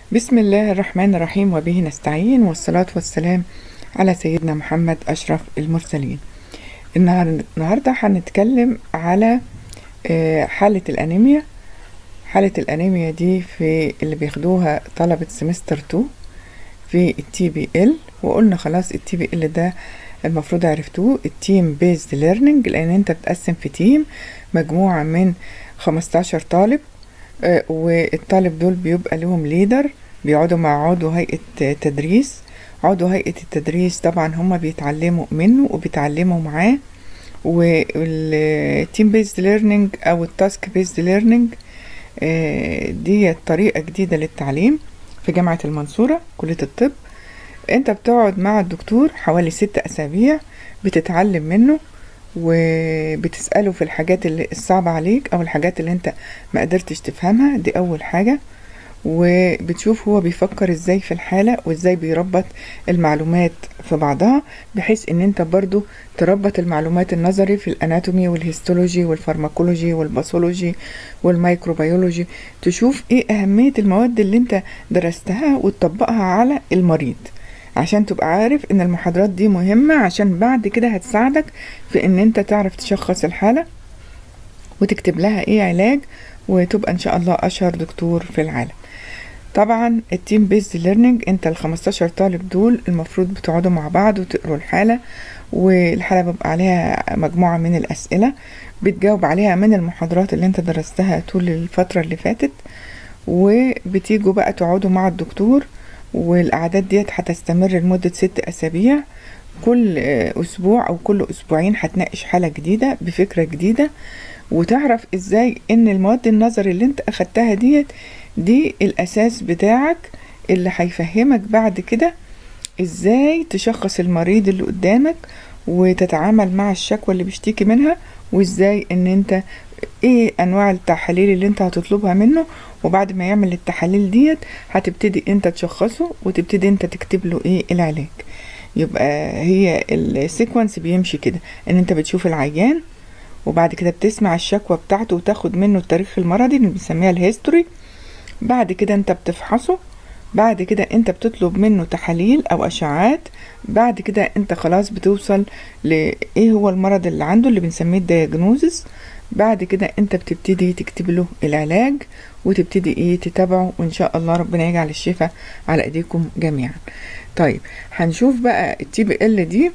بسم الله الرحمن الرحيم وبه نستعين والصلاة والسلام على سيدنا محمد أشرف المرسلين النهار- النهاردة هنتكلم على آه، حالة الأنيميا حالة الأنيميا دي في اللي بياخدوها طلبة سمستر 2 في التي بي ال وقلنا خلاص التي بي ال ده المفروض عرفتوه التيم بيزد ليرنينج لأن أنت بتقسم في تيم مجموعة من 15 طالب آه، والطالب دول بيبقى لهم ليدر بيقعدوا مع عضو هيئة تدريس عضو هيئة التدريس طبعا هما بيتعلموا منه وبيتعلموا معاه والتيم بيزد ليرنينج او التاسك بيزد ليرنينج دي طريقة جديدة للتعليم في جامعة المنصورة كلية الطب انت بتقعد مع الدكتور حوالي ست اسابيع بتتعلم منه وبتسأله في الحاجات اللي الصعبة عليك او الحاجات اللي انت ما قدرتش تفهمها دي اول حاجة وبتشوف هو بيفكر ازاي في الحالة وازاي بيربط المعلومات في بعضها بحيث ان انت برضو تربط المعلومات النظري في الاناتومي والهيستولوجي والفارماكولوجي والباثولوجي والميكروبيولوجي تشوف ايه اهمية المواد اللي انت درستها وتطبقها على المريض عشان تبقى عارف ان المحاضرات دي مهمة عشان بعد كده هتساعدك في ان انت تعرف تشخص الحالة وتكتب لها ايه علاج وتبقى ان شاء الله اشهر دكتور في العالم طبعا التيم بيز ليرنينج انت ال 15 طالب دول المفروض بتقعدوا مع بعض وتقروا الحالة والحالة بيبقى عليها مجموعة من الأسئلة بتجاوب عليها من المحاضرات اللي انت درستها طول الفترة اللي فاتت وبتيجوا بقى تقعدوا مع الدكتور والأعداد ديت هتستمر لمدة ست أسابيع كل آه، أسبوع أو كل أسبوعين هتناقش حالة جديدة بفكرة جديدة وتعرف ازاي ان المواد النظري اللي انت اخدتها ديت دي الاساس بتاعك اللي هيفهمك بعد كده ازاي تشخص المريض اللي قدامك وتتعامل مع الشكوى اللي بيشتكي منها وازاي ان انت ايه انواع التحاليل اللي انت هتطلبها منه وبعد ما يعمل التحاليل ديت هتبتدي انت تشخصه وتبتدي انت تكتب له ايه العلاج يبقى هي السيكونس بيمشي كده ان انت بتشوف العيان وبعد كده بتسمع الشكوى بتاعته وتاخد منه التاريخ المرضي اللي بنسميها الهيستوري بعد كده انت بتفحصه بعد كده انت بتطلب منه تحاليل او اشعاعات بعد كده انت خلاص بتوصل لايه هو المرض اللي عنده اللي بنسميه الدياجنوزس بعد كده انت بتبتدي تكتب له العلاج وتبتدي ايه تتابعه وان شاء الله ربنا يجعل الشفاء على ايديكم جميعا طيب هنشوف بقى التي بي ال دي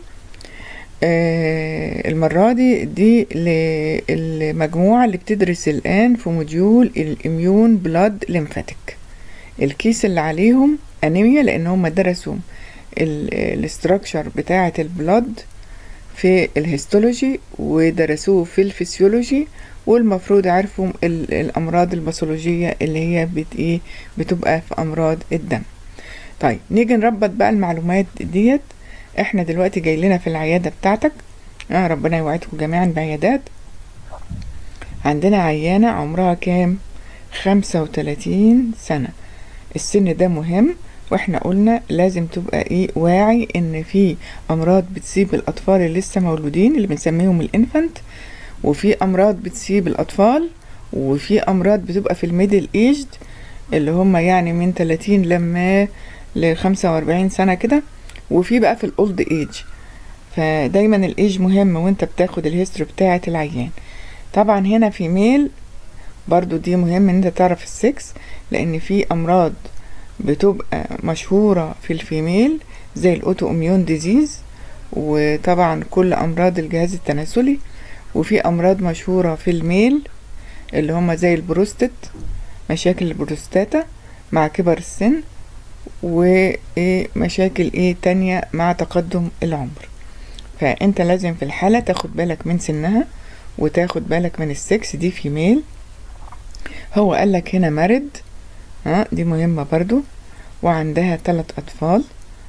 آه، المرة دي دي للمجموعة اللي بتدرس الآن في موديول الإميون بلاد ليمفاتيك الكيس اللي عليهم أنيميا لأن هم درسوا الاستراكشر بتاعة البلاد في الهيستولوجي ودرسوه في الفسيولوجي والمفروض عرفوا ال- الأمراض الباثولوجية اللي هي بت إيه بتبقى في أمراض الدم طيب نيجي نربط بقى المعلومات ديت احنا دلوقتي جاي لنا في العيادة بتاعتك آه ربنا يوعدكم جميعا بعيادات عندنا عيانة عمرها كام خمسة وتلاتين سنة السن ده مهم واحنا قلنا لازم تبقى ايه واعي ان في امراض بتصيب الاطفال اللي لسه مولودين اللي بنسميهم الانفانت وفي امراض بتصيب الاطفال وفي امراض بتبقى في الميدل ايجد اللي هم يعني من 30 لما ل 45 سنة كده وفي بقى في الاولد ايج فدايما الايج مهم وانت بتاخد الهيستوري بتاعة العيان طبعا هنا في ميل برضو دي مهم ان انت تعرف السكس لان في امراض بتبقى مشهورة في الفيميل زي الاوتو اميون ديزيز وطبعا كل امراض الجهاز التناسلي وفي امراض مشهورة في الميل اللي هما زي البروستات مشاكل البروستاتا مع كبر السن ومشاكل ايه تانية مع تقدم العمر فانت لازم في الحالة تاخد بالك من سنها وتاخد بالك من السكس دي فيميل هو قالك هنا مرد ها دي مهمة برضو وعندها ثلاث أطفال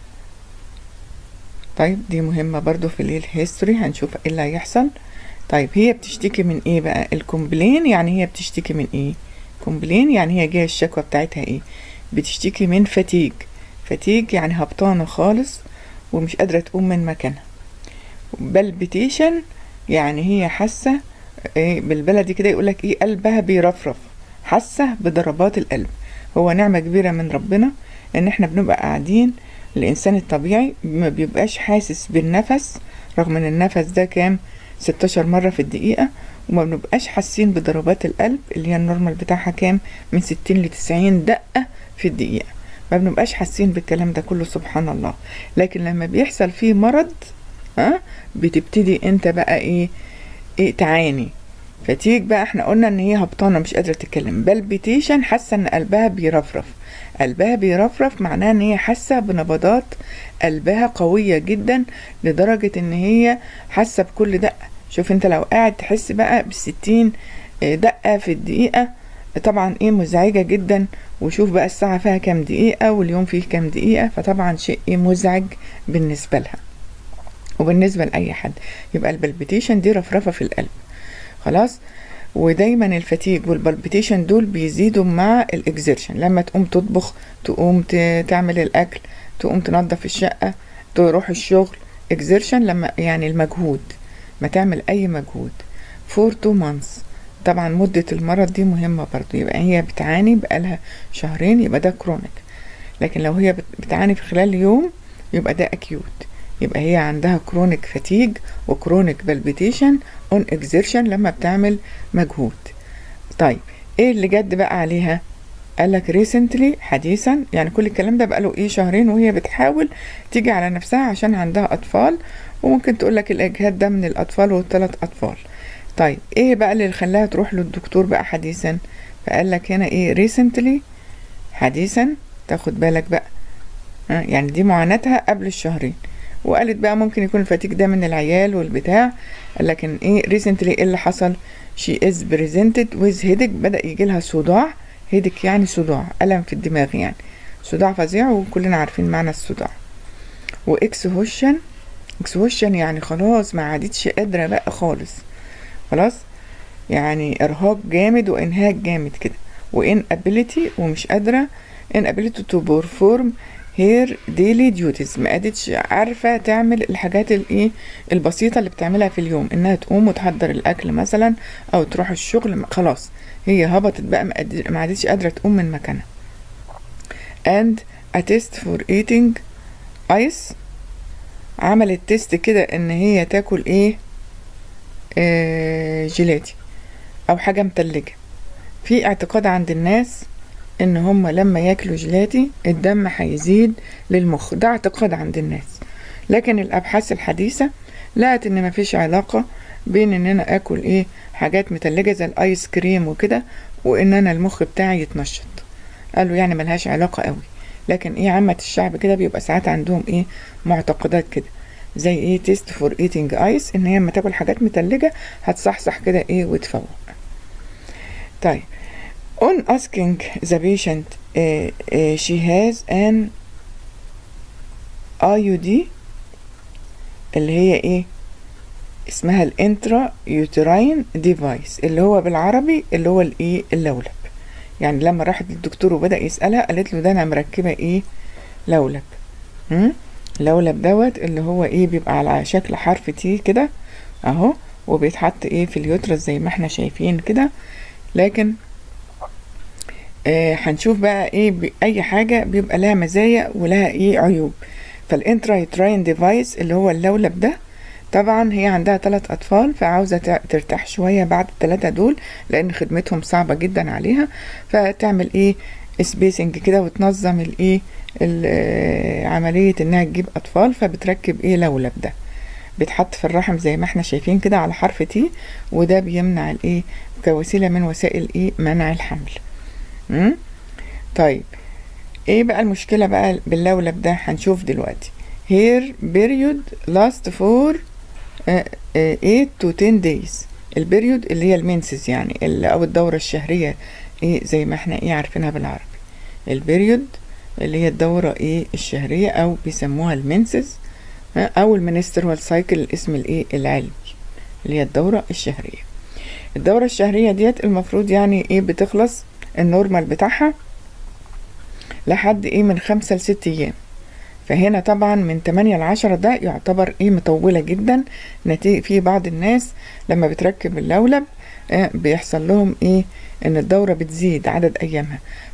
طيب دي مهمة برضو في الايه الهيستوري هنشوف ايه اللي هيحصل طيب هي بتشتكي من ايه بقى الكومبلين يعني هي بتشتكي من ايه كومبلين يعني هي جايه الشكوى بتاعتها ايه بتشتكي من فتيج فتيج يعني هبطانة خالص ومش قادرة تقوم من مكانها بلبيتيشن يعني هي حاسة إيه بالبلدي كده يقولك ايه قلبها بيرفرف حاسة بضربات القلب هو نعمة كبيرة من ربنا ان احنا بنبقى قاعدين الانسان الطبيعي ما بيبقاش حاسس بالنفس رغم ان النفس ده كام 16 مرة في الدقيقة وما بنبقاش حاسين بضربات القلب اللي هي النورمال بتاعها كام من 60 ل 90 دقة في الدقيقة ما بنبقاش حاسين بالكلام ده كله سبحان الله لكن لما بيحصل فيه مرض ها بتبتدي انت بقى ايه ايه تعاني فتيج بقى احنا قلنا ان هي هبطانه مش قادره تتكلم بلبيتيشن حاسه ان قلبها بيرفرف قلبها بيرفرف معناه ان هي حاسه بنبضات قلبها قويه جدا لدرجه ان هي حاسه بكل دقه شوف انت لو قاعد تحس بقى بالستين دقه في الدقيقه طبعا ايه مزعجه جدا وشوف بقى الساعه فيها كام دقيقه واليوم فيه كام دقيقه فطبعا شيء ايه مزعج بالنسبه لها وبالنسبه لاي حد يبقى البلبيتيشن دي رفرفه في القلب خلاص ودايما الفتيج والبلبيتيشن دول بيزيدوا مع الاكزيرشن لما تقوم تطبخ تقوم تعمل الاكل تقوم تنظف الشقه تروح الشغل اكزيرشن لما يعني المجهود ما تعمل اي مجهود فور تو مانثs طبعا مدة المرض دي مهمة برضو يبقى هي بتعاني بقالها شهرين يبقى ده كرونيك لكن لو هي بتعاني في خلال يوم يبقى ده اكيوت يبقى هي عندها كرونيك فاتيج وكرونيك بالبيتيشن اون اكزيرشن لما بتعمل مجهود طيب ايه اللي جد بقى عليها قالك ريسنتلي حديثا يعني كل الكلام ده بقاله ايه شهرين وهي بتحاول تيجي على نفسها عشان عندها اطفال وممكن تقولك الاجهاد ده من الاطفال والثلاث اطفال طيب ايه بقى اللي خلاها تروح للدكتور بقى حديثا فقالك هنا ايه ريسنتلي حديثا تاخد بالك بقى يعني دي معاناتها قبل الشهرين وقالت بقى ممكن يكون الفتيك ده من العيال والبتاع لكن ايه ريسنتلي ايه اللي حصل شي از بريزنتد ويز هيدك بدا يجي لها صداع هيدك يعني صداع الم في الدماغ يعني صداع فظيع وكلنا عارفين معنى الصداع واكسهوشن اكسهوشن يعني خلاص ما عادتش قادره بقى خالص خلاص يعني ارهاق جامد وانهاك جامد كده وان ابيليتي ومش قادره ان ابيليتي تو بيرفورم هير ديلي ديوتيز ما قادتش عارفه تعمل الحاجات الايه البسيطه اللي بتعملها في اليوم انها تقوم وتحضر الاكل مثلا او تروح الشغل خلاص هي هبطت بقى ما عادتش قادره تقوم من مكانها and a test for eating ice عملت تيست كده ان هي تاكل ايه آه جيلاتي او حاجه متلجه في اعتقاد عند الناس ان هم لما ياكلوا جيلاتي الدم هيزيد للمخ ده اعتقاد عند الناس لكن الابحاث الحديثه لقت ان مفيش علاقه بين ان انا اكل ايه حاجات متلجه زي الايس كريم وكده وان انا المخ بتاعي يتنشط قالوا يعني ملهاش علاقه قوي لكن ايه عامه الشعب كده بيبقى ساعات عندهم ايه معتقدات كده زي ايه تيست فور ايتنج ايس ان هي لما تاكل حاجات متلجه هتصحصح كده ايه وتفوق طيب on asking the patient uh, uh, she has an IUD اللي هي ايه اسمها الانترا يوتراين ديفايس اللي هو بالعربي اللي هو الايه اللولب يعني لما راحت للدكتور وبدا يسالها قالت له ده انا مركبه ايه لولب هم؟ لولب دوت اللي هو ايه بيبقى على شكل حرف تي كده اهو وبيتحط ايه في اليوترس زي ما احنا شايفين كده لكن آه هنشوف بقى ايه اي حاجه بيبقى لها مزايا ولها ايه عيوب فالانترا يوتراين ديفايس اللي هو اللولب ده طبعا هي عندها ثلاث اطفال فعاوزه ترتاح شويه بعد الثلاثه دول لان خدمتهم صعبه جدا عليها فتعمل ايه سبيسنج كده وتنظم الايه عمليه انها تجيب اطفال فبتركب ايه لولب ده بيتحط في الرحم زي ما احنا شايفين كده على حرف تي وده بيمنع الايه كوسيله من وسائل ايه منع الحمل مم؟ طيب ايه بقى المشكله بقى باللولب ده هنشوف دلوقتي هير بيريود لاست فور 8 to 10 days البيريود اللي هي المنسز يعني اللي او الدوره الشهريه ايه زي ما احنا ايه عارفينها بالعربي البيريود اللي هي الدوره ايه الشهريه او بيسموها المنسز او المنسترال سايكل الاسم الايه العلمي اللي هي الدوره الشهريه الدوره الشهريه ديت المفروض يعني ايه بتخلص النورمال بتاعها لحد ايه من خمسة لست ايام فهنا طبعا من 8 ل 10 ده يعتبر ايه مطولة جدا نتيجة في بعض الناس لما بتركب اللولب آه بيحصل لهم ايه ان الدورة بتزيد عدد ايامها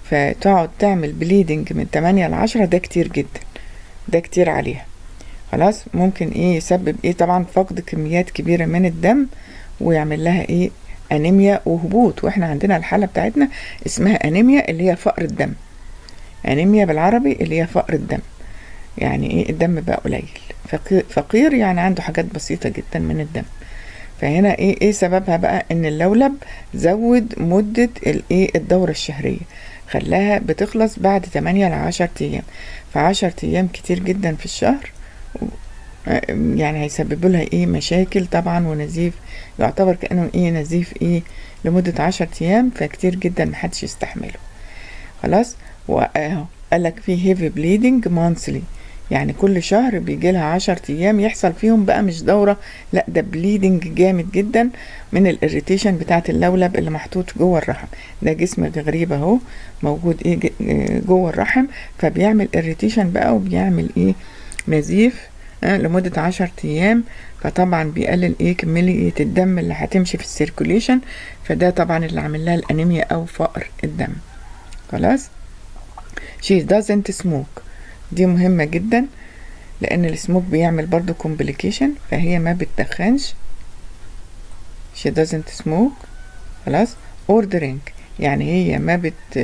فتقعد تعمل بليدنج من 8 ل 10 ده كتير جدا ده كتير عليها خلاص ممكن ايه يسبب ايه طبعا فقد كميات كبيرة من الدم ويعمل لها ايه انيميا وهبوط واحنا عندنا الحالة بتاعتنا اسمها انيميا اللي هي فقر الدم انيميا بالعربي اللي هي فقر الدم يعني ايه الدم بقى قليل فقير, فقير يعني عنده حاجات بسيطة جدا من الدم فهنا ايه ايه سببها بقى ان اللولب زود مدة الايه الدورة الشهرية خلاها بتخلص بعد 8 ل 10 ايام فعشر ايام كتير جدا في الشهر يعني هيسببوا لها ايه مشاكل طبعا ونزيف يعتبر كانه ايه نزيف ايه لمدة عشر ايام فكتير جدا محدش يستحمله خلاص واهو قالك في هيفي بليدنج مانثلي يعني كل شهر بيجي لها عشر ايام يحصل فيهم بقى مش دورة لا ده بليدنج جامد جدا من الاريتيشن بتاعت اللولب اللي محطوط جوه الرحم ده جسم غريب اهو موجود ايه جوه الرحم فبيعمل اريتيشن بقى وبيعمل ايه نزيف آه لمدة عشر أيام فطبعا بيقلل ايه كمية الدم اللي هتمشي في السيركوليشن فده طبعا اللي عامل لها الأنيميا أو فقر الدم خلاص she doesn't smoke دي مهمة جدا لأن السموك بيعمل برضو complication فهي ما بتدخنش she doesn't smoke خلاص or drink يعني هي ما بت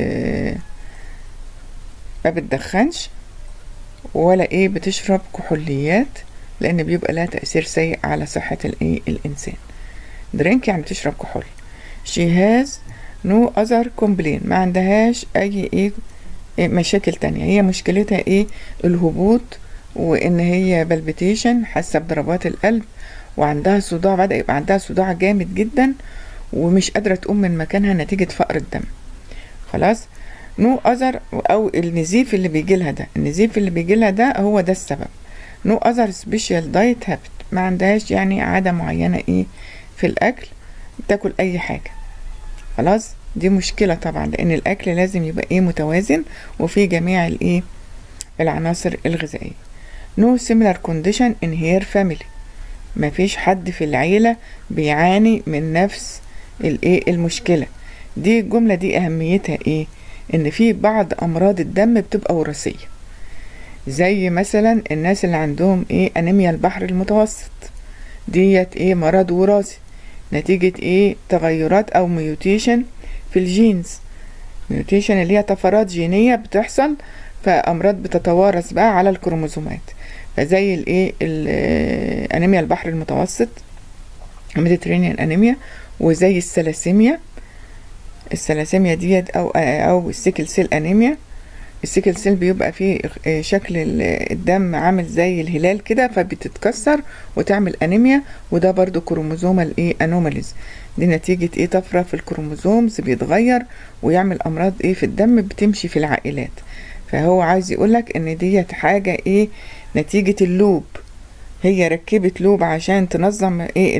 ما بتدخنش ولا ايه بتشرب كحوليات لان بيبقى لها تأثير سيء على صحة الايه الانسان درينك يعني بتشرب كحول she has no other complaint ما عندهاش اي ايه, إيه مشاكل تانية هي مشكلتها ايه الهبوط وان هي بلبيتيشن حاسة بضربات القلب وعندها صداع بدأ يبقى عندها صداع جامد جدا ومش قادرة تقوم من مكانها نتيجة فقر الدم خلاص نو no اذر او النزيف اللي بيجي لها ده النزيف اللي بيجي لها ده هو ده السبب نو اذر سبيشال دايت هابت ما عندهاش يعني عاده معينه ايه في الاكل تاكل اي حاجه خلاص دي مشكله طبعا لان الاكل لازم يبقى ايه متوازن وفي جميع الايه العناصر الغذائيه نو similar condition in her family ما فيش حد في العيله بيعاني من نفس الايه المشكله دي الجمله دي اهميتها ايه ان في بعض امراض الدم بتبقى وراثيه زي مثلا الناس اللي عندهم ايه انيميا البحر المتوسط ديت ايه مرض وراثي نتيجة ايه تغيرات او ميوتيشن في الجينز ميوتيشن اللي هي طفرات جينية بتحصل فامراض بتتوارث بقى على الكروموزومات فزي الايه انيميا البحر المتوسط ميديترينيان انيميا وزي السلاسيميا السلاسيميا ديت او او السيكل سيل انيميا السيكل سيل بيبقى فيه شكل الدم عامل زي الهلال كده فبتتكسر وتعمل انيميا وده برضو كروموزومال ايه انوماليز دي نتيجة ايه طفرة في الكروموزومز بيتغير ويعمل امراض ايه في الدم بتمشي في العائلات فهو عايز يقولك ان ديت حاجة ايه نتيجة اللوب هي ركبت لوب عشان تنظم ايه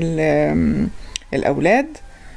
الاولاد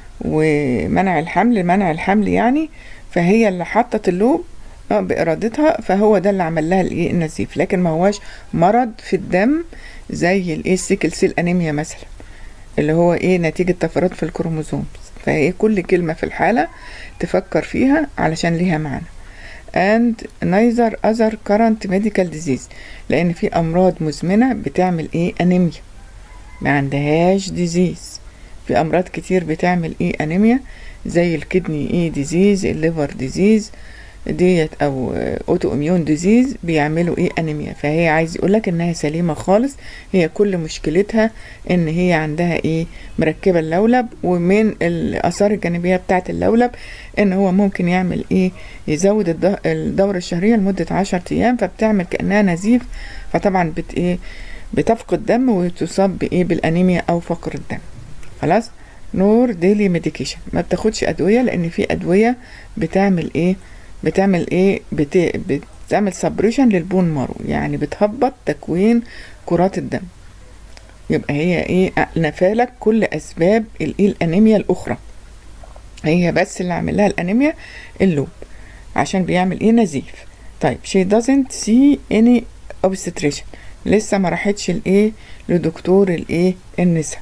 ومنع الحمل منع الحمل يعني فهي اللي حطت اللوب بإرادتها فهو ده اللي عمل لها الايه النزيف لكن ما هواش مرض في الدم زي الايه السيكل سيل انيميا مثلا اللي هو ايه نتيجة طفرات في الكروموزوم فهي كل كلمة في الحالة تفكر فيها علشان ليها معنى and neither other current medical disease لان في امراض مزمنة بتعمل ايه انيميا ما عندهاش ديزيز في امراض كتير بتعمل ايه انيميا زي الكدني ايه ديزيز الليفر ديزيز ديت او اوتو اميون ديزيز بيعملوا ايه انيميا فهي عايز يقولك انها سليمه خالص هي كل مشكلتها ان هي عندها ايه مركبه اللولب ومن الاثار الجانبيه بتاعه اللولب ان هو ممكن يعمل ايه يزود الدوره الشهريه لمده عشر ايام فبتعمل كانها نزيف فطبعا بت ايه بتفقد دم وتصاب بايه بالانيميا او فقر الدم خلاص نور ديلي ميديكيشن ما بتاخدش ادويه لان في ادويه بتعمل ايه بتعمل ايه بت... بتعمل سبريشن للبون مارو يعني بتهبط تكوين كرات الدم يبقى هي ايه نفالك كل اسباب الايه الانيميا الاخرى هي بس اللي عامل لها الانيميا اللوب عشان بيعمل ايه نزيف طيب she doesn't see any obstetrician لسه ما راحتش الايه لدكتور الايه النساء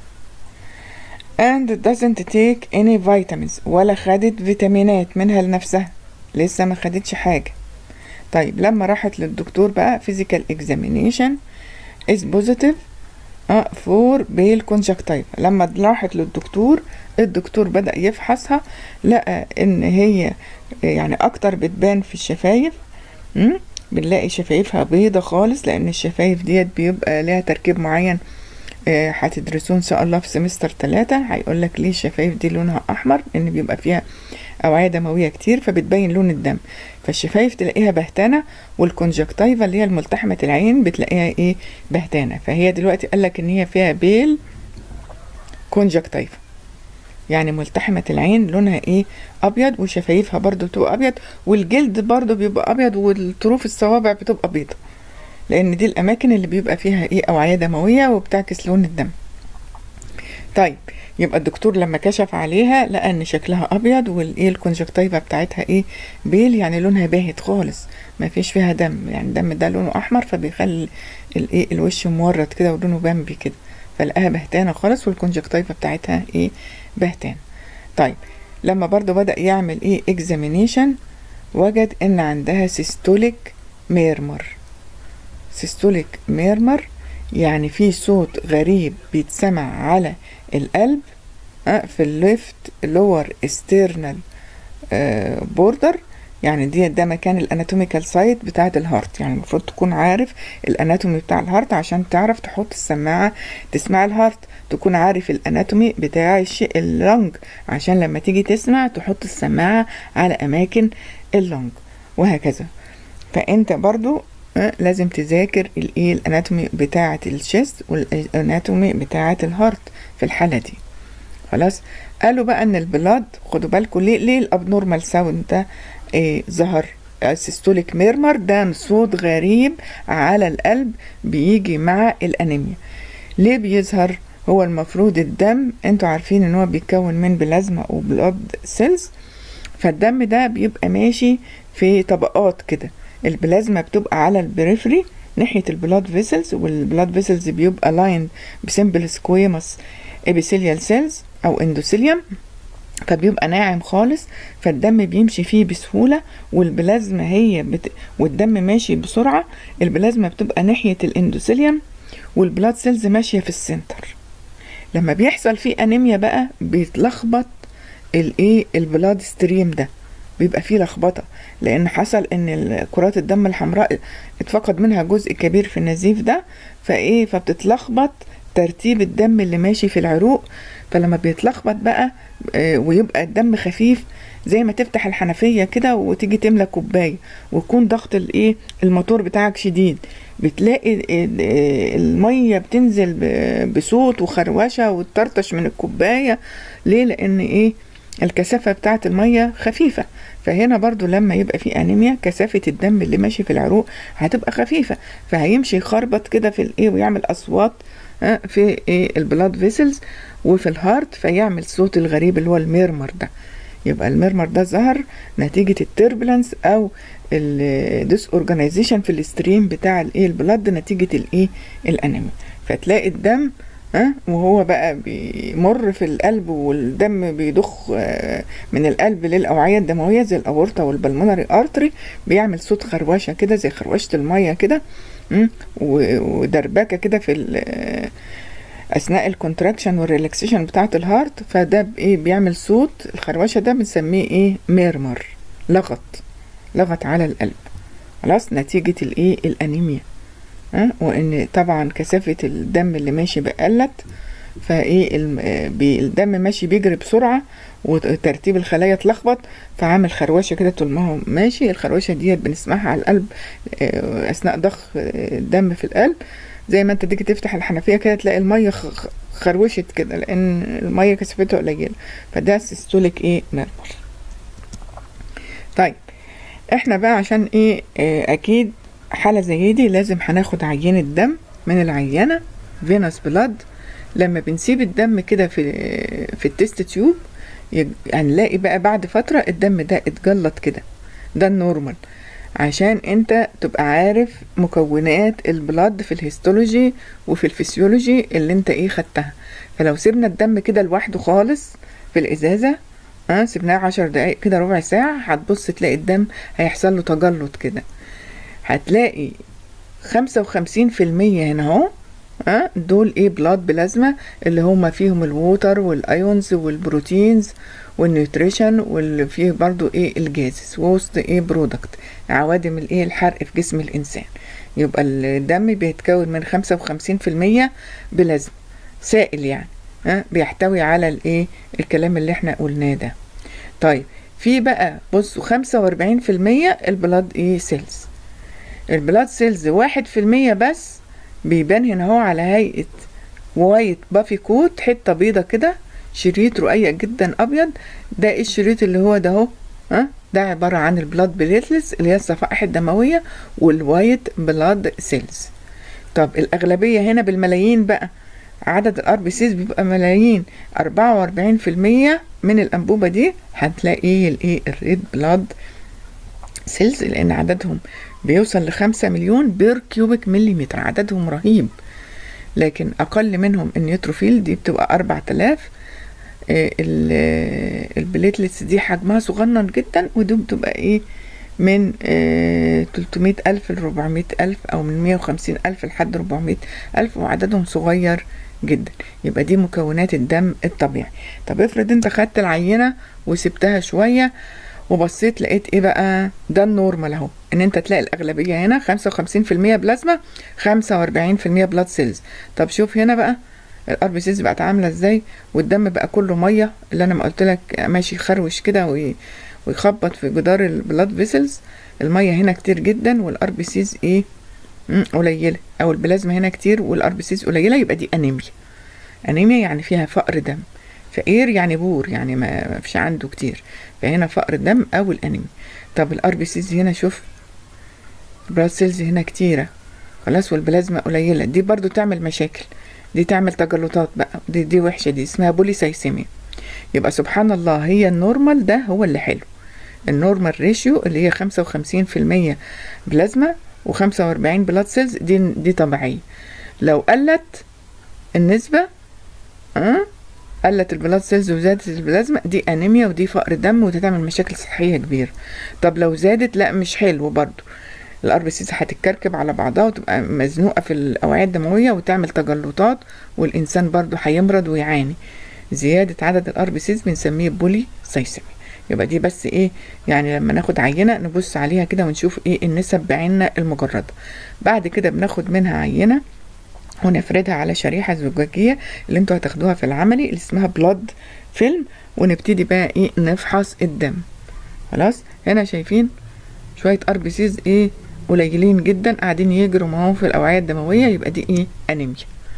and doesn't take any vitamins ولا خدت فيتامينات منها لنفسها لسه ما خدتش حاجة طيب لما راحت للدكتور بقى physical examination is positive اه فور بيل كونجكتيفا لما راحت للدكتور الدكتور بدأ يفحصها لقى ان هي يعني اكتر بتبان في الشفايف م? بنلاقي شفايفها بيضة خالص لان الشفايف ديت بيبقى لها تركيب معين آه، هتدرسوه ان شاء الله في سمستر ثلاثة هيقول لك ليه الشفايف دي لونها احمر لان بيبقى فيها اوعية دموية كتير فبتبين لون الدم فالشفايف تلاقيها بهتانة والكونجكتيفا اللي هي الملتحمة العين بتلاقيها ايه بهتانة فهي دلوقتي قال لك ان هي فيها بيل كونجكتيفا يعني ملتحمة العين لونها ايه ابيض وشفايفها برضو بتبقى ابيض والجلد برضو بيبقى ابيض والطروف الصوابع بتبقى بيضة لان دي الاماكن اللي بيبقى فيها ايه اوعية دموية وبتعكس لون الدم طيب يبقى الدكتور لما كشف عليها لقى ان شكلها ابيض والايه الكونجكتيفا بتاعتها ايه بيل يعني لونها باهت خالص ما فيش فيها دم يعني الدم ده لونه احمر فبيخلي الايه الوش مورد كده ولونه بامبي كده فلقاها بهتانه خالص والكونجكتيفا بتاعتها ايه بهتان طيب لما برضو بدأ يعمل ايه اكزامينيشن وجد ان عندها سيستوليك ميرمر سيستوليك ميرمر يعني في صوت غريب بيتسمع على القلب آه، في الليفت لور استرنال بوردر يعني دي ده مكان الاناتوميكال سايت بتاعه الهارت يعني المفروض تكون عارف الاناتومي بتاع الهارت عشان تعرف تحط السماعه تسمع الهارت تكون عارف الاناتومي بتاع الشيء اللنج عشان لما تيجي تسمع تحط السماعه على اماكن اللنج وهكذا فانت برضو آه، لازم تذاكر الايه الاناتومي بتاعه الشيست والاناتومي بتاعه الهارت في الحاله دي خلاص قالوا بقى ان البلاد خدوا بالكم ليه ليه الابنورمال ساوند ده إيه ظهر السيستوليك ميرمر ده صوت غريب على القلب بيجي مع الانيميا ليه بيظهر هو المفروض الدم انتوا عارفين ان هو بيتكون من بلازما وبلاد سيلز فالدم ده بيبقى ماشي في طبقات كده البلازما بتبقى على البريفري ناحية البلاد فيسلز والبلاد فيسلز بيبقى لاين بسمبل سكويموس ابيثيليال سيلز او اندوثيليوم فبيبقى ناعم خالص فالدم بيمشي فيه بسهولة والبلازما هي بت... والدم ماشي بسرعة البلازما بتبقى ناحية الاندوثيليوم والبلاد سيلز ماشية في السنتر لما بيحصل فيه انيميا بقى بيتلخبط الايه البلاد ستريم ده بيبقى فيه لخبطه لان حصل ان كرات الدم الحمراء اتفقد منها جزء كبير في النزيف ده فايه فبتتلخبط ترتيب الدم اللي ماشي في العروق فلما بيتلخبط بقى آه، ويبقى الدم خفيف زي ما تفتح الحنفيه كده وتيجي تملى كوبايه ويكون ضغط الايه الموتور بتاعك شديد بتلاقي ال- آه، الميه بتنزل ب- بصوت وخروشه وتطرطش من الكوبايه ليه لان ايه الكثافة بتاعة المية خفيفة فهنا برضو لما يبقى في أنيميا كثافة الدم اللي ماشي في العروق هتبقى خفيفة فهيمشي يخربط كده في الإيه ويعمل أصوات آه، في إيه البلاد فيسلز وفي الهارت فيعمل صوت الغريب اللي هو الميرمر ده يبقى الميرمر ده ظهر نتيجة التربلنس أو الديس اورجانيزيشن في الستريم بتاع الايه البلاد نتيجة الايه الانيميا فتلاقي الدم ها وهو بقى بيمر في القلب والدم بيضخ آه، من القلب للأوعية الدموية زي الأورطة والبلمونري ارتري بيعمل صوت خروشة كده زي خروشة المية كده مم، و- ودربكة كده في ال- آه، أثناء الكونتراكشن والريلاكسيشن بتاعة الهارت فده بإيه بيعمل صوت الخروشة ده بنسميه إيه ميرمر لغط لغط على القلب خلاص نتيجة الإيه الأنيميا ها وان طبعا كثافة الدم اللي ماشي بقلت فايه الم- آه، بي- الدم ماشي بيجري بسرعة وترتيب الخلايا اتلخبط فعامل خروشة كده طول ما هو ماشي الخروشة ديت بنسمعها على القلب آه، اثناء ضخ آه، الدم في القلب زي ما انت تيجي تفتح الحنفية كده تلاقي المية خ- خ- خروشت كده لان المية كثافتها قليلة فده سيستوليك ايه ميرمر طيب احنا بقى عشان ايه آه، اكيد حالة زي دي لازم هناخد عينة دم من العينة فينوس بلاد لما بنسيب الدم كده في في التست تيوب يج- هنلاقي بقى بعد فترة الدم ده اتجلط كده ده النورمال عشان انت تبقى عارف مكونات البلاد في الهيستولوجي وفي الفسيولوجي اللي انت ايه خدتها فلو سيبنا الدم كده لوحده خالص في الازازة ها سيبناه عشر دقايق كده ربع ساعة هتبص تلاقي الدم هيحصل له تجلط كده هتلاقي خمسة وخمسين في المية هنا اهو ها دول ايه بلاد بلازما اللي هما فيهم الووتر والايونز والبروتينز والنيوتريشن واللي فيه برضو ايه الجازز وسط ايه برودكت عوادم الايه الحرق في جسم الانسان يبقى الدم بيتكون من خمسة وخمسين في المية بلازما سائل يعني ها بيحتوي على الايه الكلام اللي احنا قلناه ده طيب في بقى بصوا خمسة واربعين في المية البلاد ايه سيلز البلاد سيلز واحد في المية بس بيبان هنا هو على هيئة وايت بافي كوت حتة بيضة كده شريط رقيق جدا ابيض ده ايه الشريط اللي هو ده اهو ها ده عبارة عن البلاد بليتلز اللي هي الصفائح الدموية والوايت بلاد سيلز طب الأغلبية هنا بالملايين بقى عدد الار بي سيز بيبقى ملايين أربعة وأربعين في المية من الأنبوبة دي هتلاقي الايه الريد بلاد سيلز لأن عددهم بيوصل لخمسة مليون بير كيوبيك مليمتر عددهم رهيب لكن أقل منهم النيوتروفيل دي بتبقى أربعة آلاف البليتلتس دي حجمها صغنن جدا ودي بتبقى ايه من تلتمية ألف لربعمية ألف أو من مية وخمسين ألف لحد ربعمية ألف وعددهم صغير جدا يبقى دي مكونات الدم الطبيعي طب افرض انت خدت العينة وسبتها شوية وبصيت لقيت ايه بقى ده النورمال اهو ان انت تلاقي الاغلبية هنا خمسة وخمسين في المية بلازما خمسة واربعين في المية بلاد سيلز طب شوف هنا بقى الار بي سيز بقت عامله ازاي والدم بقى كله ميه اللي انا ما قلت لك ماشي يخروش كده ويخبط في جدار البلاد فيسلز الميه هنا كتير جدا والار بي سيز ايه قليله او البلازما هنا كتير والار بي سيز قليله يبقى دي انيميا انيميا يعني فيها فقر دم فقير يعني بور يعني ما فيش عنده كتير فهنا فقر دم او الانيميا طب الار بي سيز هنا شوف البلاد سيلز هنا كتيره خلاص والبلازما قليله دي برضو تعمل مشاكل دي تعمل تجلطات بقى دي دي وحشه دي اسمها بوليسايسيميا يبقى سبحان الله هي النورمال ده هو اللي حلو النورمال ريشيو اللي هي خمسة وخمسين في المية بلازما وخمسة وأربعين بلاد سيلز دي دي طبيعية لو قلت النسبة أه؟ قلت البلاد سيلز وزادت البلازما دي أنيميا ودي فقر دم ودي تعمل مشاكل صحية كبيرة طب لو زادت لا مش حلو برضو الار بي سيز هتتكركب على بعضها وتبقى مزنوقه في الاوعيه الدمويه وتعمل تجلطات والانسان برضو هيمرض ويعاني زياده عدد الار بي سيز بنسميه بولي سايسيميا يبقى دي بس ايه يعني لما ناخد عينه نبص عليها كده ونشوف ايه النسب بعيننا المجرده بعد كده بناخد منها عينه ونفردها على شريحه زجاجيه اللي انتوا هتاخدوها في العملي اللي اسمها بلاد فيلم ونبتدي بقى ايه نفحص الدم خلاص هنا شايفين شويه ار بي سيز ايه قليلين جدا قاعدين يجروا معاهم في الاوعيه الدمويه يبقى دي ايه انيميا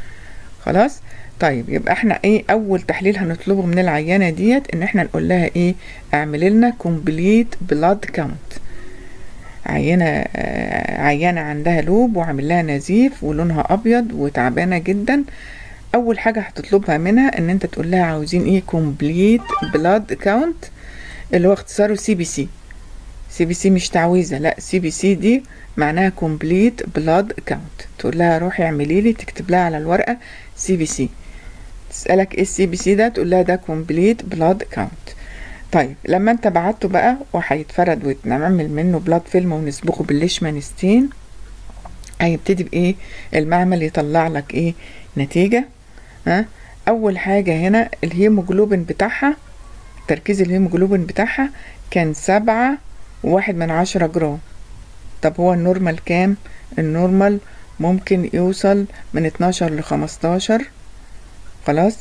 خلاص طيب يبقى احنا ايه اول تحليل هنطلبه من العيانه ديت ان احنا نقول لها ايه اعملي لنا كومبليت بلاد كاونت عينه آه عيانه عندها لوب وعامل لها نزيف ولونها ابيض وتعبانه جدا اول حاجه هتطلبها منها ان انت تقول لها عاوزين ايه كومبليت بلاد كاونت اللي هو اختصاره سي بي سي سي بي سي مش تعويذه لا سي بي سي دي معناها كومبليت بلاد كاونت تقول لها روحي اعملي لي تكتب لها على الورقه سي بي سي تسالك ايه السي بي سي ده تقول لها ده كومبليت بلاد كاونت طيب لما انت بعته بقى وهيتفرد ويتعمل منه بلاد فيلم ونسبقه بالليشمانستين هيبتدي بايه المعمل يطلع لك ايه نتيجه ها اول حاجه هنا الهيموجلوبين بتاعها تركيز الهيموجلوبين بتاعها كان سبعة واحد من عشرة جرام طب هو النورمال كام النورمال ممكن يوصل من اتناشر لخمستاشر خلاص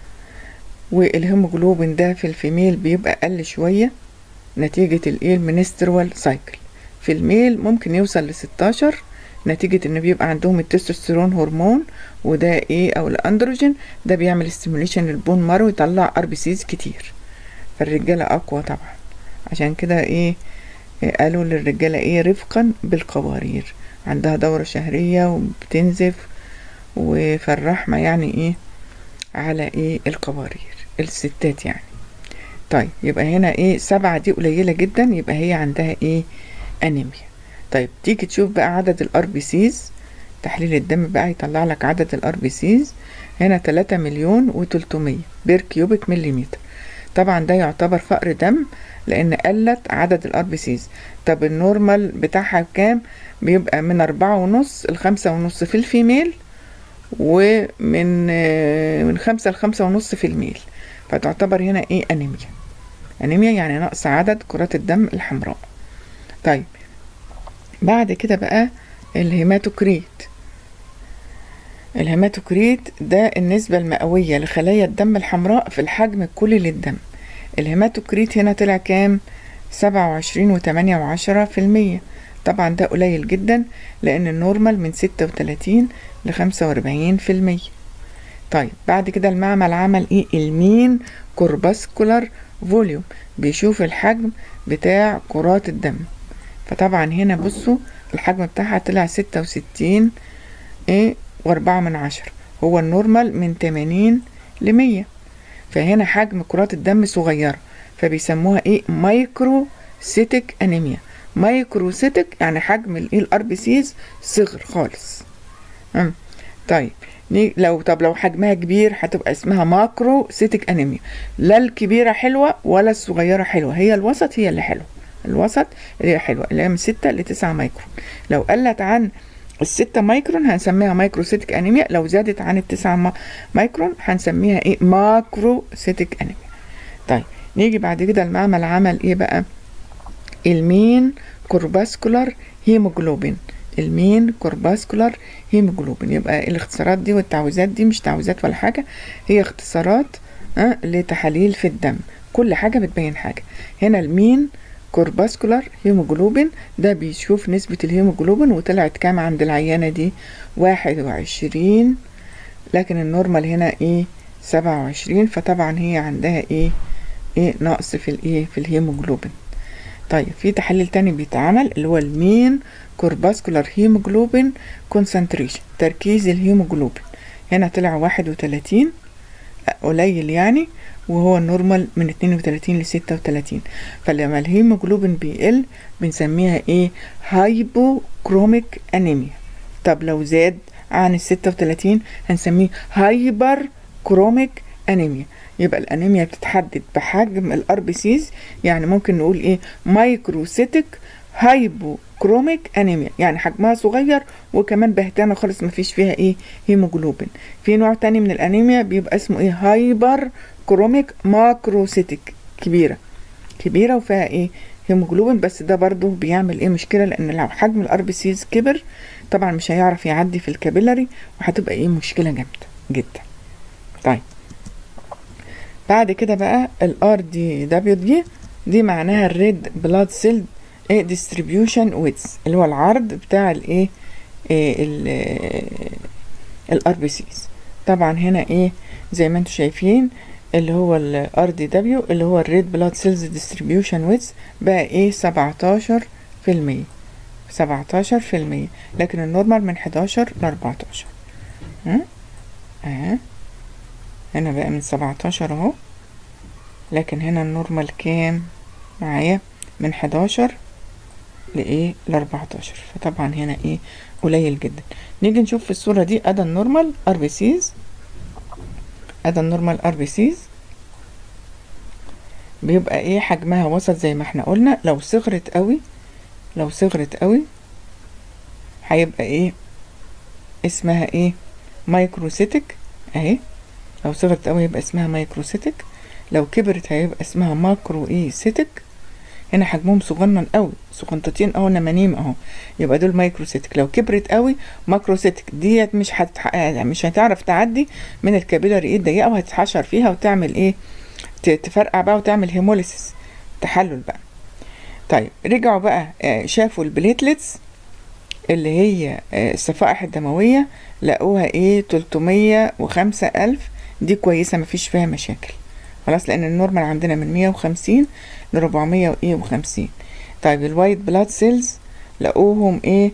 والهيموجلوبين ده في الفيميل بيبقى اقل شوية نتيجة الايه المنسترول سايكل في الميل ممكن يوصل لستاشر نتيجة ان بيبقى عندهم التستوستيرون هرمون وده ايه او الاندروجين ده بيعمل ستيموليشن للبون مارو ويطلع ار بي سيز كتير فالرجالة اقوى طبعا عشان كده ايه قالوا للرجالة ايه رفقا بالقوارير عندها دورة شهرية وبتنزف وفالرحمة يعني ايه على ايه القوارير الستات يعني طيب يبقى هنا ايه سبعة دي قليلة جدا يبقى هي عندها ايه انيميا طيب تيجي تشوف بقى عدد الار بي سيز تحليل الدم بقى يطلع لك عدد الار بي سيز هنا تلاتة مليون وتلتمية بير كيوبيك مليمتر طبعا ده يعتبر فقر دم لان قلت عدد الار بي سيز طب النورمال بتاعها كام بيبقى من أربعة ونص لخمسة ونص في الفيميل ومن آه، من خمسة لخمسة ونص في الميل فتعتبر هنا ايه انيميا انيميا يعني نقص عدد كرات الدم الحمراء طيب بعد كده بقى الهيماتوكريت الهيماتوكريت ده النسبة المئوية لخلايا الدم الحمراء في الحجم الكلي للدم الهيماتوكريت هنا طلع كام سبعة وعشرين وتمانية وعشرة في المية طبعا ده قليل جدا لأن النورمال من ستة وتلاتين لخمسة وأربعين في المية طيب بعد كده المعمل عمل ايه المين كورباسكولار فوليوم بيشوف الحجم بتاع كرات الدم فطبعا هنا بصوا الحجم بتاعها طلع ستة وستين ايه واربعة من عشرة هو النورمال من تمانين لمية فهنا حجم كرات الدم صغيرة فبيسموها ايه مايكرو سيتك انيميا مايكرو سيتك يعني حجم الايه الار بي سيز صغر خالص أم. طيب ني- لو طب لو حجمها كبير هتبقى اسمها ماكرو سيتك انيميا لا الكبيره حلوه ولا الصغيره حلوه هي الوسط هي اللي حلوه الوسط اللي هي حلوه اللي هي من 6 ل 9 مايكرون لو قلت عن الستة مايكرون هنسميها مايكروسيتك انيميا لو زادت عن التسعة ما- مايكرون هنسميها ايه ماكروسيتك انيميا طيب نيجي بعد كده المعمل عمل ايه بقى المين كورباسكولار هيموجلوبين المين كورباسكولار هيموجلوبين يبقى الاختصارات دي والتعويذات دي مش تعويذات ولا حاجة هي اختصارات أه لتحاليل في الدم كل حاجة بتبين حاجة هنا المين كورباسكولار هيموجلوبين ده بيشوف نسبة الهيموجلوبين وطلعت كام عند العيانة دي واحد وعشرين لكن النورمال هنا ايه سبعة وعشرين فطبعا هي عندها ايه ايه نقص في الايه في الهيموجلوبين طيب في تحليل تاني بيتعمل اللي هو المين كورباسكولار هيموجلوبين كونسنتريشن تركيز الهيموجلوبين هنا طلع واحد وتلاتين قليل يعني وهو النورمال من 32 ل 36 فلما الهيموجلوبين بيقل بنسميها ايه هايبوكروميك انيميا طب لو زاد عن ال 36 هنسميه هايبر كروميك انيميا يبقى الانيميا بتتحدد بحجم الار بي سيز يعني ممكن نقول ايه مايكروسيتك هايبوكروميك انيميا يعني حجمها صغير وكمان بهتانه خالص مفيش فيها ايه هيموجلوبين في نوع تاني من الانيميا بيبقى اسمه ايه هايبر كروميك ماكروسيتك كبيره كبيره وفيها ايه هيموجلوبين بس ده برضو بيعمل ايه مشكله لان لو حجم الار بي سيز كبر طبعا مش هيعرف يعدي في الكابيلاري وهتبقى ايه مشكله جامده جدا طيب بعد كده بقى الار دي دبليو دي دي معناها الريد بلاد سيل ايه ديستريبيوشن ويتس اللي هو العرض بتاع الايه الار بي سيز طبعا هنا ايه زي ما انتم شايفين اللي هو الار دي دبليو اللي هو الريد بلاد سيلز ديستريبيوشن ويتس بقى ايه 17 في المية 17 في المية لكن النورمال من 11 ل 14 ها اه هنا بقى من 17 اهو لكن هنا النورمال كام معايا من 11 لايه ل 14 فطبعا هنا ايه قليل جدا نيجي نشوف في الصوره دي ادي النورمال ار بي سيز ادي النورمال ار بي سيز بيبقى ايه حجمها وسط زي ما احنا قلنا لو صغرت قوي لو صغرت قوي هيبقى ايه اسمها ايه مايكروسيتك اهي لو صغرت قوي يبقى اسمها مايكروسيتك لو كبرت هيبقى اسمها ماكرو ايه سيتك هنا حجمهم صغنن قوي صغنطتين اهو نمانيم اهو يبقى دول مايكروسيتك لو كبرت قوي ماكروسيتك ديت مش هتح... مش هتعرف تعدي من الكابيلاري ايه الضيقه وهتتحشر فيها وتعمل ايه ت- تفرقع بقى وتعمل هيموليسيس تحلل بقى طيب رجعوا بقى آه، شافوا البليتلتس اللي هي آه، الصفائح الدموية لقوها ايه 305 ألف دي كويسة مفيش فيها مشاكل خلاص لأن النورمال عندنا من 150 ل 450 طيب الوايت بلاد سيلز لقوهم ايه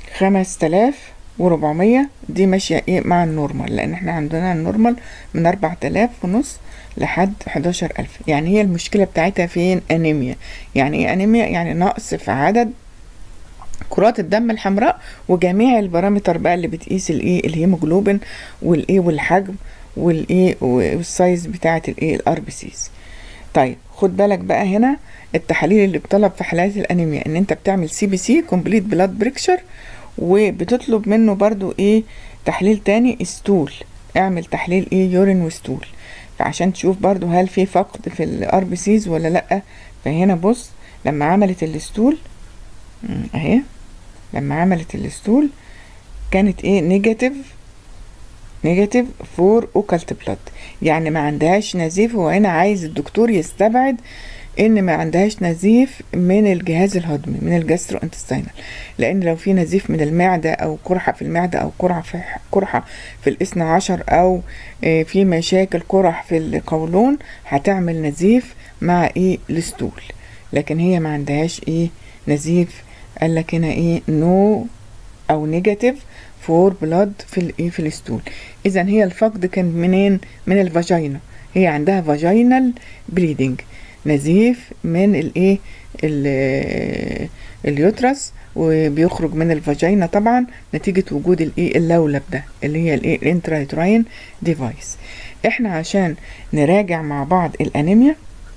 5400 دي ماشية ايه مع النورمال لأن احنا عندنا النورمال من 4000 ونص لحد 11000 يعني هي المشكلة بتاعتها فين أنيميا يعني ايه أنيميا يعني نقص في عدد كرات الدم الحمراء وجميع البارامتر بقى اللي بتقيس الايه الهيموجلوبين والايه والحجم والايه والسايز بتاعه الايه الار بي سيز طيب خد بالك بقى هنا التحاليل اللي بطلب في حالات الانيميا ان انت بتعمل سي بي سي كومبليت بلاد بريكشر وبتطلب منه برضو ايه تحليل تاني ستول اعمل تحليل ايه يورين وستول فعشان تشوف برضو هل في فقد في الار بي سيز ولا لا فهنا بص لما عملت الستول مم، اهي لما عملت الستول كانت ايه نيجاتيف نيجاتيف فور اوكالت بلاد يعني ما عندهاش نزيف هو هنا عايز الدكتور يستبعد ان ما عندهاش نزيف من الجهاز الهضمي من الجاسترو انتستينال لان لو في نزيف من المعده او قرحه في المعده او قرحه في قرحه في الاثنى عشر او آه، في مشاكل قرح في القولون هتعمل نزيف مع ايه الستول لكن هي ما عندهاش ايه نزيف قال لك هنا ايه نو او نيجاتيف فور بلاد في الايه في الستول اذا هي الفقد كان منين من الفاجينا هي عندها فاجينال بليدنج نزيف من الايه ال- اليوترس وبيخرج من الفاجينا طبعا نتيجة وجود الايه اللولب ده اللي هي الايه الانترايتراين ديفايس احنا عشان نراجع مع بعض الانيميا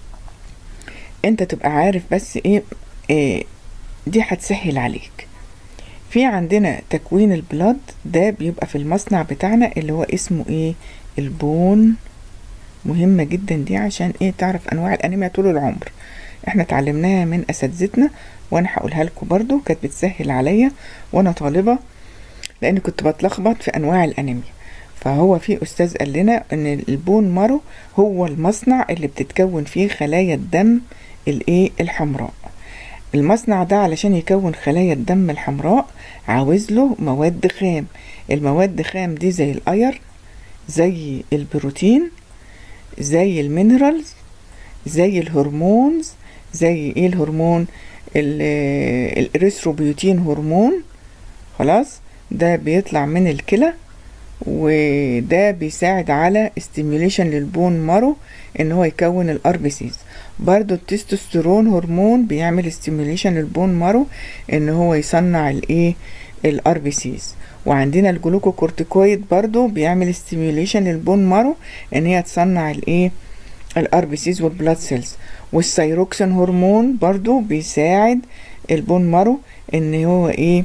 انت تبقى عارف بس ايه, إيه دي هتسهل عليك في عندنا تكوين البلاد ده بيبقى في المصنع بتاعنا اللي هو اسمه ايه البون مهمة جدا دي عشان ايه تعرف انواع الانيميا طول العمر احنا اتعلمناها من اساتذتنا وانا هقولها لكم برضو كانت بتسهل عليا وانا طالبة لان كنت بتلخبط في انواع الانيميا فهو في استاذ قال لنا ان البون مارو هو المصنع اللي بتتكون فيه خلايا الدم الايه الحمراء المصنع ده علشان يكون خلايا الدم الحمراء عاوز له مواد خام المواد خام دي زي الاير زي البروتين زي المينرالز زي الهرمونز زي ايه الهرمون ال- الاريثروبيوتين هرمون خلاص ده بيطلع من الكلى وده بيساعد على استيميوليشن للبون مارو ان هو يكون الار بي سيز برضو التستوستيرون هرمون بيعمل استيميوليشن للبون مارو ان هو يصنع الايه الار بي سيز وعندنا الجلوكوكورتيكويد برضو بيعمل استيميوليشن للبون مارو ان هي تصنع الايه الار بي سيز والبلاد سيلز والثيروكسين هرمون برضو بيساعد البون مارو ان هو ايه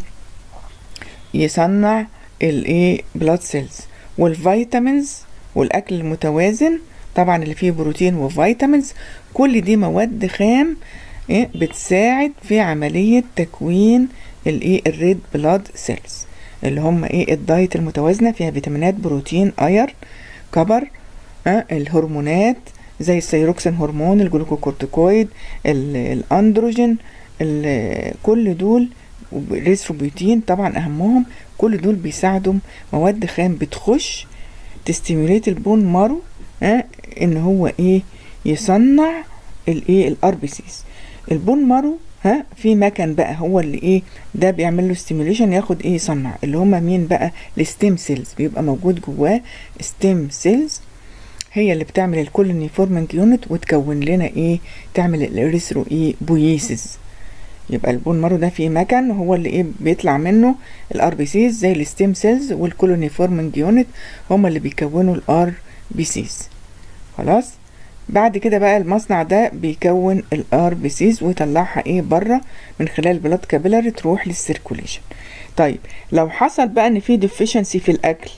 يصنع الايه بلاد سيلز والفيتامينز والاكل المتوازن طبعا اللي فيه بروتين وفيتامينز كل دي مواد خام إيه بتساعد في عملية تكوين الايه الريد بلاد سيلز اللي هم ايه الدايت المتوازنة فيها فيتامينات بروتين اير كبر أه الهرمونات زي الثيروكسين هرمون الجلوكوكورتيكويد ال- الاندروجين ال- كل دول الريثروبيوتين طبعا اهمهم كل دول بيساعدوا مواد خام بتخش تستيموليت البون مارو اه ان هو ايه يصنع الايه الار بي سيز البون مارو ها في مكان بقى هو اللي ايه ده بيعمل له ستيميوليشن ياخد ايه يصنع اللي هما مين بقى الستيم سيلز بيبقى موجود جواه ستيم سيلز هي اللي بتعمل الكولوني فورمنج يونت وتكون لنا ايه تعمل الاريثرو ايه بويسز يبقى البون مارو ده في مكان هو اللي ايه بيطلع منه الار بي سيز زي الستيم سيلز والكولوني فورمنج يونت هما اللي بيكونوا الار بي سيز خلاص بعد كده بقى المصنع ده بيكون الار بي سيز ويطلعها ايه بره من خلال بلاد كابيلاري تروح للسيركوليشن طيب لو حصل بقى ان في ديفيشنسي في الاكل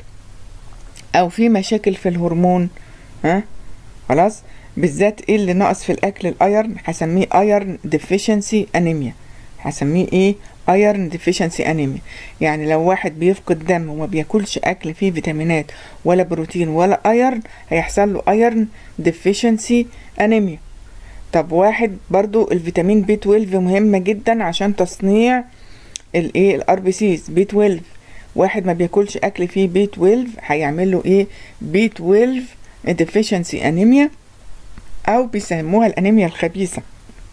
او في مشاكل في الهرمون ها خلاص بالذات ايه اللي ناقص في الاكل الايرن هسميه ايرن ديفيشنسي انيميا هسميه ايه ايرن ديفيشنسي انيميا يعني لو واحد بيفقد دم وما بياكلش اكل فيه فيتامينات ولا بروتين ولا ايرن هيحصل له ايرن ديفيشنسي انيميا طب واحد برضو الفيتامين بي 12 مهمة جدا عشان تصنيع الايه الار بي سيز بي 12 واحد ما بياكلش اكل فيه بي 12 هيعمل له ايه بي 12 ديفيشنسي انيميا او بيسموها الانيميا الخبيثة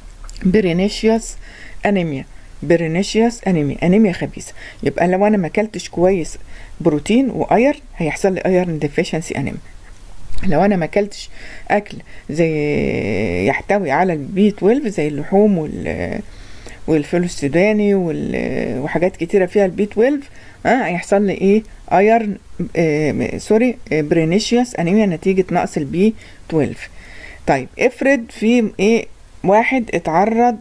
برينيشيوس انيميا برينيشيوس انيميا انيميا خبيثة يبقى لو انا ما اكلتش كويس بروتين واير هيحصل لي ايرن ديفيشنسي انيميا لو انا ما اكلتش اكل زي يحتوي على البي 12 زي اللحوم وال والفول السوداني وال- وحاجات كتيره فيها البي 12 اه هيحصل لي ايه ايرن آه سوري برينيشيوس انيميا نتيجه نقص البي 12 طيب افرض في ايه واحد اتعرض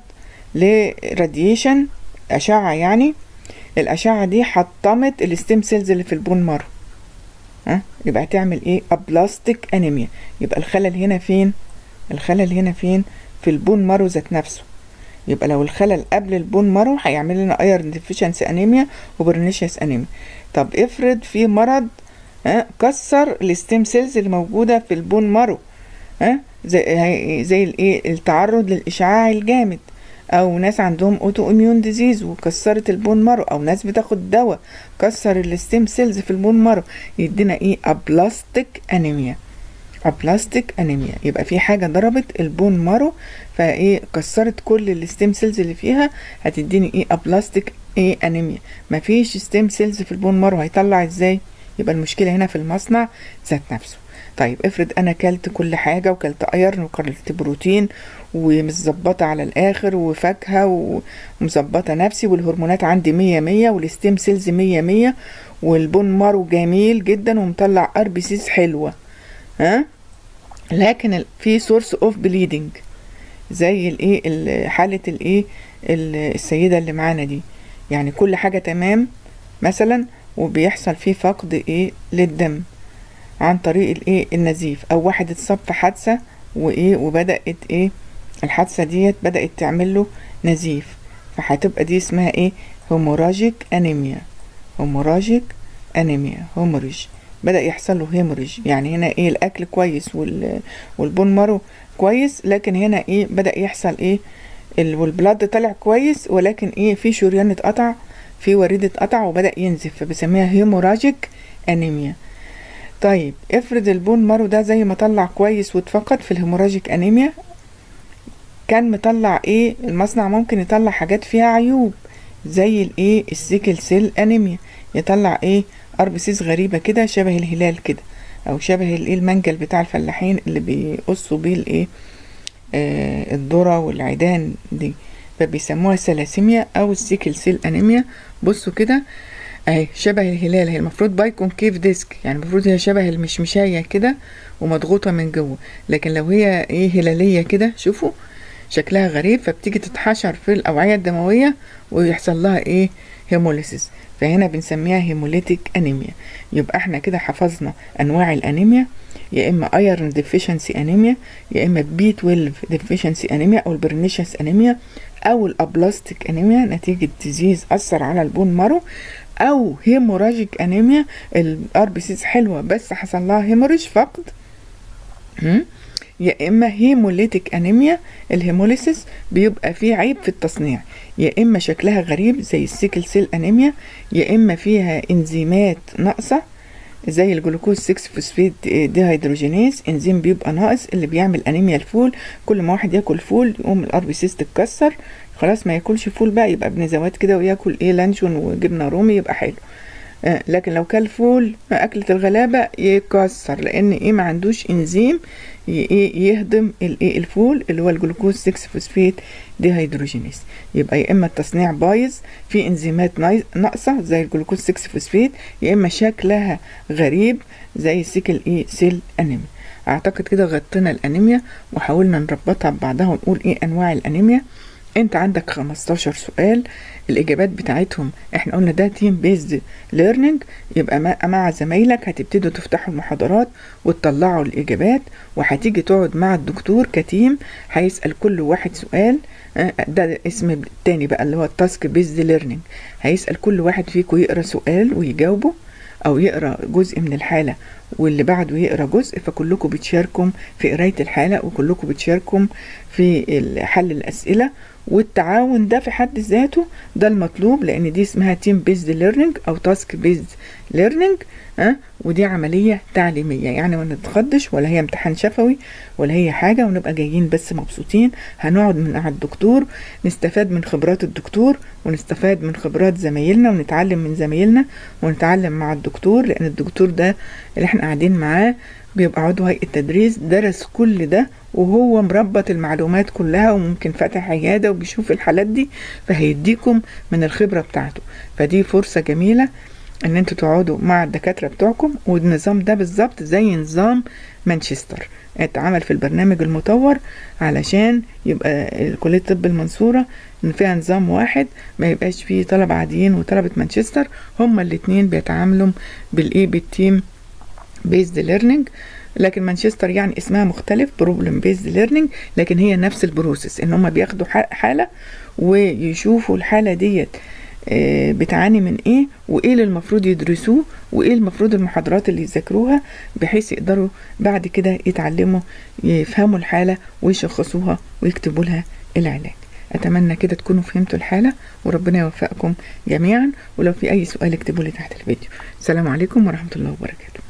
لراديشن اشعه يعني الاشعه دي حطمت الستيم سيلز اللي في البون مارو ها يبقى هتعمل ايه ابلاستيك انيميا يبقى الخلل هنا فين الخلل هنا فين في البون مارو ذات نفسه يبقى لو الخلل قبل البون مارو هيعمل لنا ايرن ديفيشنسي انيميا وبرنيشيس انيميا طب افرض في مرض ها كسر الستيم سيلز اللي موجوده في البون مارو ها زي زي الايه التعرض للاشعاع الجامد او ناس عندهم اوتو اميون ديزيز وكسرت البون مارو او ناس بتاخد دواء كسر الستيم سيلز في البون مارو يدينا ايه ابلاستيك انيميا ابلاستيك انيميا يبقى في حاجه ضربت البون مارو فايه كسرت كل الستيم سيلز اللي فيها هتديني ايه ابلاستيك ايه انيميا مفيش ستيم سيلز في البون مارو هيطلع ازاي يبقى المشكله هنا في المصنع ذات نفسه طيب افرض انا كلت كل حاجه وكلت ايرن وكلت بروتين ومظبطه على الاخر وفاكهه ومظبطه نفسي والهرمونات عندي مية مية والستيم سيلز مية مية والبون مارو جميل جدا ومطلع ار بي سيز حلوه ها لكن في سورس اوف بليدنج زي الايه حاله الايه السيده اللي معانا دي يعني كل حاجه تمام مثلا وبيحصل فيه فقد ايه للدم عن طريق الايه النزيف او واحد اتصاب في حادثه وايه وبدات ايه الحادثه ديت بدات تعمل له نزيف فهتبقى دي اسمها ايه هيموراجيك انيميا هيموراجيك انيميا هيموريج بدا يحصل له هيموريج يعني هنا ايه الاكل كويس وال والبون مارو كويس لكن هنا ايه بدا يحصل ايه والبلاد طلع كويس ولكن ايه في شريان اتقطع في وريد اتقطع وبدا ينزف فبسميها هيموراجيك انيميا طيب افرض البون مارو ده زي ما طلع كويس واتفقد في الهيموراجيك انيميا كان مطلع ايه المصنع ممكن يطلع حاجات فيها عيوب زي الايه السيكل سيل انيميا يطلع ايه اربسيس غريبة كده شبه الهلال كده او شبه الايه المنجل بتاع الفلاحين اللي بيقصوا بيه الايه آه الذرة والعيدان دي فبيسموها سلاسيميا او السيكل سيل انيميا بصوا كده اهي شبه الهلال هي المفروض باي كونكيف ديسك يعني المفروض هي شبه المشمشاية كده ومضغوطة من جوه لكن لو هي ايه هلالية كده شوفوا شكلها غريب فبتيجي تتحشر في الأوعية الدموية ويحصل لها ايه هيموليسيس فهنا بنسميها هيموليتيك انيميا يبقى احنا كده حفظنا انواع الانيميا يا اما ايرون ديفيشنسي انيميا يا اما بي 12 ديفيشنسي انيميا او البرنيشس انيميا او الابلاستيك انيميا نتيجة ديزيز اثر على البون مارو او هيموراجيك انيميا الار بي سيز حلوه بس حصل لها هيموريج فقد يا اما هيموليتيك انيميا الهيموليسيس بيبقى فيه عيب في التصنيع يا اما شكلها غريب زي السيكل سيل انيميا يا اما فيها انزيمات ناقصه زي الجلوكوز 6 فوسفيت ديهيدروجينيز انزيم بيبقى ناقص اللي بيعمل انيميا الفول كل ما واحد ياكل فول يقوم الار بي سيس تتكسر خلاص ما ياكلش فول بقى يبقى ابن زوات كده وياكل ايه لانشون وجبنه رومي يبقى حلو آه لكن لو كل فول أكلة الغلابة يكسر لأن إيه ما عندوش إنزيم ايه يهضم الايه الفول اللي هو الجلوكوز 6 فوسفيت ديهيدروجينيز يبقى يا اما التصنيع بايظ في انزيمات ناقصه زي الجلوكوز 6 فوسفيت يا اما شكلها غريب زي سيكل ايه سيل انيميا اعتقد كده غطينا الانيميا وحاولنا نربطها ببعضها ونقول ايه انواع الانيميا انت عندك 15 سؤال الاجابات بتاعتهم احنا قلنا ده تيم بيزد ليرنينج يبقى مع زمايلك هتبتدوا تفتحوا المحاضرات وتطلعوا الاجابات وهتيجي تقعد مع الدكتور كتيم هيسال كل واحد سؤال ده اسم التاني بقى اللي هو التاسك بيزد ليرنينج هيسال كل واحد فيكم يقرا سؤال ويجاوبه او يقرا جزء من الحاله واللي بعده يقرا جزء فكلكم بتشاركوا في قرايه الحاله وكلكم بتشاركوا في حل الاسئله والتعاون ده في حد ذاته ده المطلوب لان دي اسمها تيم بيزد ليرنينج او تاسك بيزد ليرنينج ها ودي عمليه تعليميه يعني ما نتخضش ولا هي امتحان شفوي ولا هي حاجه ونبقى جايين بس مبسوطين هنقعد من مع الدكتور نستفاد من خبرات الدكتور ونستفاد من خبرات زمايلنا ونتعلم من زمايلنا ونتعلم مع الدكتور لان الدكتور ده اللي احنا قاعدين معاه بيبقى عضو هيئة التدريس درس كل ده وهو مربط المعلومات كلها وممكن فاتح عيادة وبيشوف الحالات دي فهيديكم من الخبرة بتاعته فدي فرصة جميلة ان انتوا تقعدوا مع الدكاترة بتوعكم والنظام ده بالظبط زي نظام مانشستر اتعمل في البرنامج المطور علشان يبقى كلية طب المنصورة ان فيها نظام واحد ما يبقاش فيه طلبة عاديين وطلبة مانشستر هما الاتنين بيتعاملوا بالايه بالتيم بيزد ليرنينج لكن مانشستر يعني اسمها مختلف بروبلم بيزد ليرنينج لكن هي نفس البروسيس ان هم بياخدوا حالة ويشوفوا الحالة ديت بتعاني من ايه وايه اللي المفروض يدرسوه وايه المفروض المحاضرات اللي يذاكروها بحيث يقدروا بعد كده يتعلموا يفهموا الحالة ويشخصوها ويكتبوا لها العلاج اتمنى كده تكونوا فهمتوا الحالة وربنا يوفقكم جميعا ولو في اي سؤال اكتبوا لي تحت الفيديو السلام عليكم ورحمة الله وبركاته